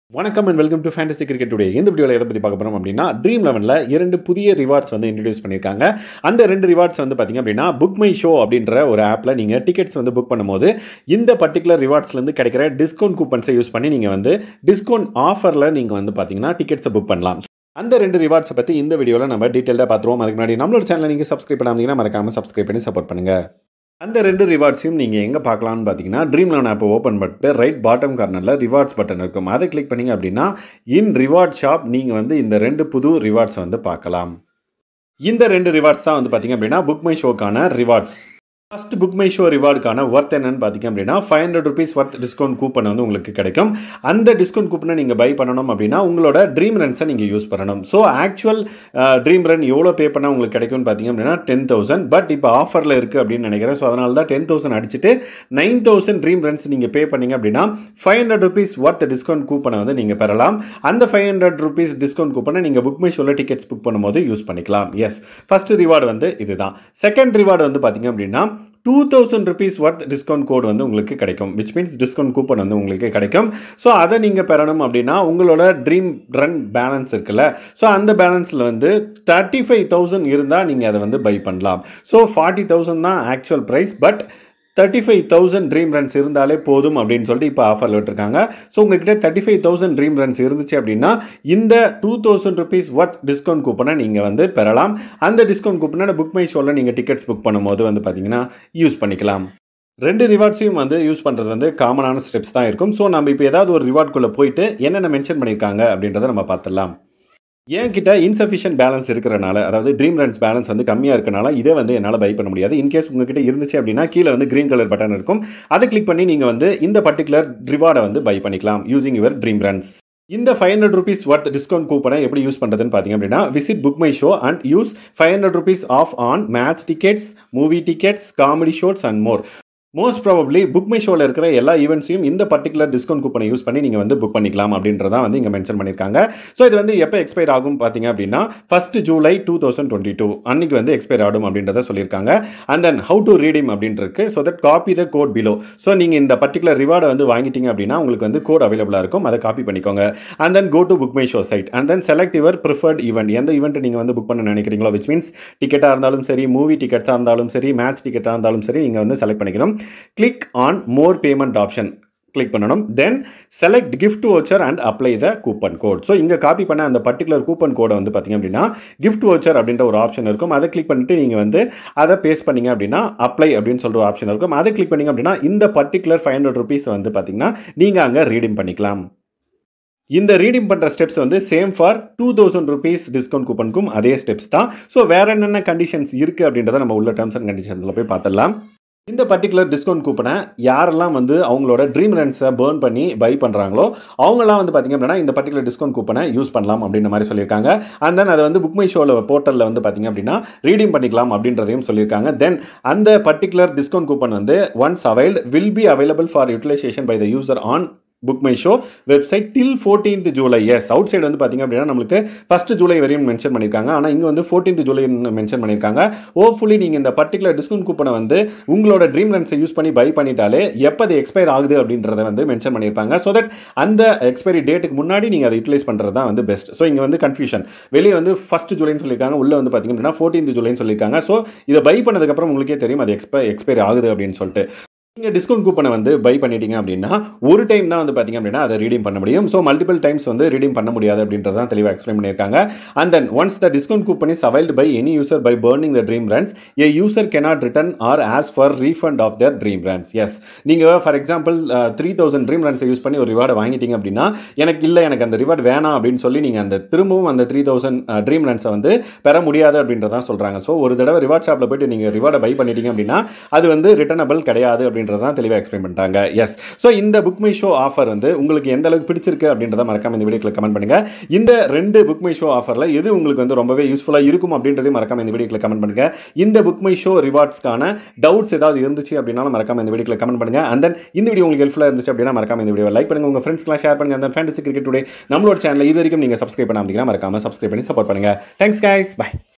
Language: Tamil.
வணக்கம் and welcome to fantasy cricket today இந்த வீடியோவில் எதை பற்றி பார்க்க போகிறோம் அப்படின்னா ட்ரீம் லெவனில் இரண்டு புதிய ரிவார்ட்ஸ் வந்து இன்ட்ரடியூஸ் பண்ணியிருக்காங்க அந்த ரெண்டு ரிவார்ட்ஸ் வந்து பார்த்திங்க அப்படின்னா புக் மை ஷோ அப்படின்ற ஒரு ஆப்பில் நீங்கள் டிக்கெட்ஸ் வந்து புக் பண்ணும்போது இந்த பர்டிகுலர் ரிவார்ட்ஸ்லேருந்து கிடைக்கிற டிஸ்கவுண்ட் கூப்பன்ஸை யூஸ் பண்ணி நீங்கள் வந்து டிஸ்கவுண்ட் ஆஃபரில் நீங்கள் வந்து பார்த்தீங்கன்னா டிக்கெட்ஸை புக் பண்ணலாம் அந்த ரெண்டு ரிவார்ட்ஸை பற்றி இந்த வீடியோவில் நம்ம டீட்டெயிலாக பார்த்துருவோம் அதுக்கு முன்னாடி நம்மளோட சேனலை நீங்கள் சப்ஸ்கிரைப் பண்ணாமீங்கன்னா மறக்காமல் சப்ஸ்கிரைப் பண்ணி சப்போர்ட் பண்ணுங்கள் அந்த ரெண்டு ரிவார்ட்ஸையும் நீங்கள் எங்கே பார்க்கலாம்னு பார்த்தீங்கன்னா ட்ரீம் லெவன் ஆப்பை ஓப்பன் பண்ணிட்டு ரைட் பாட்டம் கார்னரில் ரிவார்ட்ஸ் பட்டன் இருக்கும் அதை கிளிக் பண்ணிங்க அப்படின்னா இன் ரிவார்ட் ஷாப் நீங்கள் வந்து இந்த ரெண்டு புது ரிவார்ட்ஸ் வந்து பார்க்கலாம் இந்த ரெண்டு ரிவார்ட்ஸ் தான் வந்து பார்த்தீங்க அப்படின்னா புக் மை ஷோக்கான rewards first book my show ரிவார்டுக்கான ஒர்த் என்னன்னு பார்த்தீங்க அப்படின்னா five hundred rupees worth discount coupon வந்து உங்களுக்கு கிடைக்கும் அந்த டிஸ்கவுண்ட் கூப்பனை நீங்கள் பை பண்ணணும் அப்படின்னா உங்களோட ட்ரீம் ரன்ஸை நீங்கள் யூஸ் பண்ணணும் ஸோ ஆக்சுவல் ட்ரீம் ரன் எவ்வளோ பே பண்ணால் உங்களுக்கு கிடைக்கும்னு பார்த்தீங்க அப்படின்னா டென் தௌசண்ட் பட் இப்போ ஆஃபரில் இருக்குது அப்படின்னு நினைக்கிறேன் ஸோ அதனால தான் டென் தௌசண்ட் அடிச்சுட்டு நைன் தௌசண்ட் ட்ரீம் ரன்ஸ் நீங்கள் பே பண்ணீங்க அப்படின்னா five hundred rupees worth discount கூப்பனை வந்து நீங்கள் பெறலாம் அந்த ஃபைவ் ஹண்ட்ரட் ருபீஸ் டிஸ்கவுண்ட் கூப்பனை நீங்கள் புக் மை ஷோவில் டிக்கெட்ஸ் புக் பண்ணும்போது யூஸ் பண்ணிக்கலாம் எஸ் ஃபர்ஸ்ட் ரிவார்டு வந்து இதுதான் செகண்ட் ரிவார்டு வந்து பார்த்தீங்க அப்படின்னா two thousand rupees worth discount code வந்து உங்களுக்கு கிடைக்கும் விச் மீன்ஸ் டிஸ்கவுண்ட் கூப்பன் வந்து உங்களுக்கு கிடைக்கும் ஸோ அதை நீங்கள் பெறணும் அப்படின்னா உங்களோட ட்ரீம் ரன் பேலன்ஸ் இருக்குல்ல ஸோ அந்த பேலன்ஸில் வந்து தேர்ட்டி ஃபைவ் தௌசண்ட் இருந்தால் நீங்கள் அதை வந்து பை பண்ணலாம் ஸோ ஃபார்ட்டி தௌசண்ட் தான் actual price but thirty five thousand dream runs இருந்தாலே போதும் அப்படின்னு சொல்லிட்டு இப்போ ஆஃபரில் விட்டுருக்காங்க ஸோ உங்ககிட்ட thirty five thousand dream runs இருந்துச்சு அப்படின்னா இந்த two thousand rupees worth discount கூப்பனை நீங்கள் வந்து பெறலாம் அந்த டிஸ்கவுண்ட் கூப்பனை புக் மை ஷோவில் நீங்கள் டிக்கெட்ஸ் புக் பண்ணும்போது வந்து பார்த்தீங்கன்னா யூஸ் பண்ணிக்கலாம் ரெண்டு ரிவார்ட்ஸையும் வந்து யூஸ் பண்ணுறது வந்து காமனான ஸ்டெப்ஸ் தான் இருக்கும் ஸோ நம்ம இப்போ ஏதாவது ஒரு ரிவார்ட்குள்ளே போயிட்டு என்னென்ன மென்ஷன் பண்ணியிருக்காங்க அப்படின்றத நம்ம பார்த்துடலாம் என்கிட்ட இன்சஃபிஷியன்ட் பேலன்ஸ் இருக்கிறனால அதாவது ட்ரீம் ரன்ஸ் பேலன்ஸ் வந்து கம்மியாக இருக்கனால இதை வந்து என்னால் பை பண்ண முடியாது இன்கேஸ் உங்ககிட்ட இருந்துச்சு அப்படின்னா கீழே வந்து க்ரீன் கலர் பட்டன் இருக்கும் அதை கிளிக் பண்ணி நீங்கள் வந்து இந்த பர்டிகுலர் ரிவார்டை வந்து பை பண்ணிக்கலாம் யூசிங் யுவர் ட்ரீம் ரன்ஸ் இந்த five hundred rupees worth discount கூப்பனை எப்படி யூஸ் பண்ணுறதுன்னு பார்த்தீங்க அப்படின்னா visit book my show and use five hundred rupees off on match tickets movie tickets comedy ஷோட்ஸ் and more most probably book my ஷோவில் இருக்கிற எல்லா ஈவெண்ட்ஸையும் இந்த பர்டிகுலர் டிஸ்கவுண்ட் கூப்பனை யூஸ் பண்ணி நீங்கள் வந்து புக் பண்ணிக்கலாம் அப்படின்றதான் வந்து இங்கே மென்ஷன் பண்ணியிருக்காங்க ஸோ இது வந்து எப்போ எக்ஸ்பயர் ஆகும் பார்த்தீங்க அப்படின்னா first July two thousand twenty two அன்னைக்கு வந்து எக்ஸ்பயர் ஆகும் அப்படின்றத சொல்லியிருக்காங்க and then how to redeem அப்படின்ட்டு so that copy the code below so நீங்கள் இந்த பர்டிகுலர் ரிவார்டை வந்து வாங்கிட்டீங்க அப்படின்னா உங்களுக்கு வந்து கோட் அவைலபிளாக இருக்கும் அதை காப்பி பண்ணிக்கோங்க and then go to book my show site and then select your preferred event எந்த ஈவெண்ட் நீங்கள் வந்து புக் பண்ண நினைக்கிறீங்களோ விச் மீன்ஸ் டிக்கெட்டாக இருந்தாலும் சரி மூவி டிக்கெட்ஸாக இருந்தாலும் சரி மேட்ச் டிக்கெட்டாக இருந்தாலும் சரி நீங்கள் வந்து செலக்ட் பண்ணிக்கணும் click on more payment option click பண்ணணும் then select gift voucher and apply the coupon code so இங்கே காப்பி பண்ண அந்த பர்டிகுலர் கூப்பன் கோடை வந்து பார்த்திங்க அப்படின்னா கிஃப்ட் வவுச்சர் அப்படின்ற ஒரு ஆப்ஷன் இருக்கும் அதை கிளிக் பண்ணிட்டு நீங்கள் வந்து அதை பேஸ்ட் பண்ணிங்க அப்படின்னா அப்ளை அப்படின்னு சொல்கிற ஒரு ஆப்ஷன் இருக்கும் அதை கிளிக் பண்ணிங்க அப்படின்னா இந்த பர்டிகுலர் ஃபைவ் ஹண்ட்ரட் ருபீஸ் வந்து பார்த்திங்கன்னா நீங்கள் அங்கே ரீடிம் பண்ணிக்கலாம் இந்த ரீடிங் பண்ணுற ஸ்டெப்ஸ் வந்து same for two thousand rupees discount கூப்பனுக்கும் அதே ஸ்டெப்ஸ் தான் ஸோ வேறு என்னென்ன கண்டிஷன்ஸ் இருக்குது அப்படின்றத நம்ம உள்ள டேர்ம்ஸ் அண்ட் கண்டிஷன்ஸில் போய் பார்த்துடலாம் இந்த பர்டிகுலர் டிஸ்கவுண்ட் கூப்பனை யாரெல்லாம் வந்து அவங்களோட ட்ரீம் ரன்ஸை பேர்ன் பண்ணி பை பண்ணுறாங்களோ அவங்களாம் வந்து பார்த்திங்க அப்படின்னா இந்த பர்டிகுலர் டிஸ்கவுண்ட் கூப்பனை யூஸ் பண்ணலாம் அப்படின்ற மாதிரி சொல்லியிருக்காங்க அண்ட் தென் அதை வந்து புக் மை ஷோவில் போர்ட்டலில் வந்து பார்த்திங்க அப்படின்னா ரீடிங் பண்ணிக்கலாம் அப்படின்றதையும் சொல்லியிருக்காங்க தென் அந்த பர்டிகுலர் டிஸ்கவுண்ட் கூப்பன் வந்து once availed will be available for utilization by the user on book my show website till fourteenth July yes outside வந்து பார்த்திங்க அப்படின்னா நம்மளுக்கு ஃபஸ்ட் ஜூலை வரையும் மென்ஷன் பண்ணியிருக்காங்க ஆனால் இங்கே வந்து ஃபோர்டீன்த் ஜூலை மென்ஷன் பண்ணியிருக்காங்க ஹோப்ஃபுல்லி நீங்கள் இந்த பர்டிகுலர் டிஸ்கவுண்ட் கூப்பனை வந்து உங்களோட ட்ரீம் ரன்ஸை யூஸ் பண்ணி பை பண்ணிட்டாலே எப்போ அது எக்ஸ்பயர் ஆகுது அப்படின்றத வந்து மென்ஷன் பண்ணியிருப்பாங்க ஸோ தட் அந்த எக்ஸ்பைரி டேட்டுக்கு முன்னாடி நீங்கள் அதை யூட்டிலைஸ் பண்ணுறது தான் வந்து பெஸ்ட் ஸோ இங்கே வந்து கன்ஃபியூஷன் வெளியே வந்து ஃபஸ்ட் ஜூலைன்னு சொல்லியிருக்காங்க உள்ளே வந்து பார்த்திங்க அப்படின்னா ஃபோர்டீன்த் ஜூலைன்னு சொல்லியிருக்காங்க ஸோ இதை பை பண்ணதுக்கப்புறம் உங்களுக்கே தெரியும் அது எக்ஸ்பை எக்ஸ்பைரி ஆகுது அப்படின்னு சொல்லிட்டு நீங்கள் டிஸ்கவுண்ட் கூப்பனை வந்து பை பண்ணிட்டீங்க அப்படின்னா ஒரு டைம் தான் வந்து பார்த்திங்க அப்படின்னா அதை ரீடீம் பண்ண முடியும் ஸோ மல்டிபிள் டைம்ஸ் வந்து ரீடீம் பண்ண முடியாது அப்படின்றத தான் தெளிவாக எக்ஸ்பிளைன் பண்ணியிருக்காங்க and then once the discount coupon is availed by any user by burning the dream runs a user cannot return or ask for refund of their dream runs yes நீங்கள் for example three thousand dream ரன்ஸை யூஸ் பண்ணி ஒரு ரிவார்டை வாங்கிட்டீங்க அப்படின்னா எனக்கு இல்லை எனக்கு அந்த ரிவார்டு வேணாம் அப்படின்னு சொல்லி நீங்கள் அந்த திரும்பவும் அந்த த்ரீ தௌசண்ட் ட்ரீம் ரன்ஸை வந்து பெற முடியாது அப்படின்றதான் சொல்கிறாங்க ஸோ ஒரு தடவை ரிவார்ட் ஷாப்பில் போயிட்டு நீங்கள் ரிவார்டை பை பண்ணிட்டீங்க அப்படின்னா அது வந்து ரிட்டர்னபிள் கிடையாது அப்படின்றதான் தெளிவாக எக்ஸ்பிளைன் பண்ணிட்டாங்க எஸ் ஸோ இந்த புக் மை ஷோ ஆஃபர் வந்து உங்களுக்கு எந்த அளவுக்கு பிடிச்சிருக்கு அப்படின்றத மறக்காம இந்த வீடியோக்கில் கமெண்ட் பண்ணுங்க இந்த ரெண்டு புக் மை ஷோ ஆஃபரில் எது உங்களுக்கு வந்து ரொம்பவே யூஸ்ஃபுல்லாக இருக்கும் அப்படின்றதையும் மறக்காம இந்த வீடியோக்கில் கமெண்ட் பண்ணுங்க இந்த புக் மை ஷோ ரிவார்ட்ஸ்க்கான டவுட்ஸ் ஏதாவது இருந்துச்சு அப்படின்னாலும் மறக்காம இந்த வீடியோக்கில் கமெண்ட் பண்ணுங்க அண்ட் தென் இந்த வீடியோ உங்களுக்கு ஹெல்ப்ஃபுல்லாக இருந்துச்சு அப்படின்னா மறக்காம இந்த வீடியோ லைக் பண்ணுங்க உங்க ஃப்ரெண்ட்ஸ்க்குலாம் ஷேர் பண்ணுங்க அந்த ஃபேண்டசி கிரிக்கெட் டுடே நம்மளோட சேனல் இது வரைக்கும் நீங்கள் சப்ஸ்கிரைப் பண்ணாமல் மறக்காம சப்ஸ்கிரைப் பண்ணி சப்போர்ட் பண்ணுங்க தேங்க்ஸ் கைஸ் பை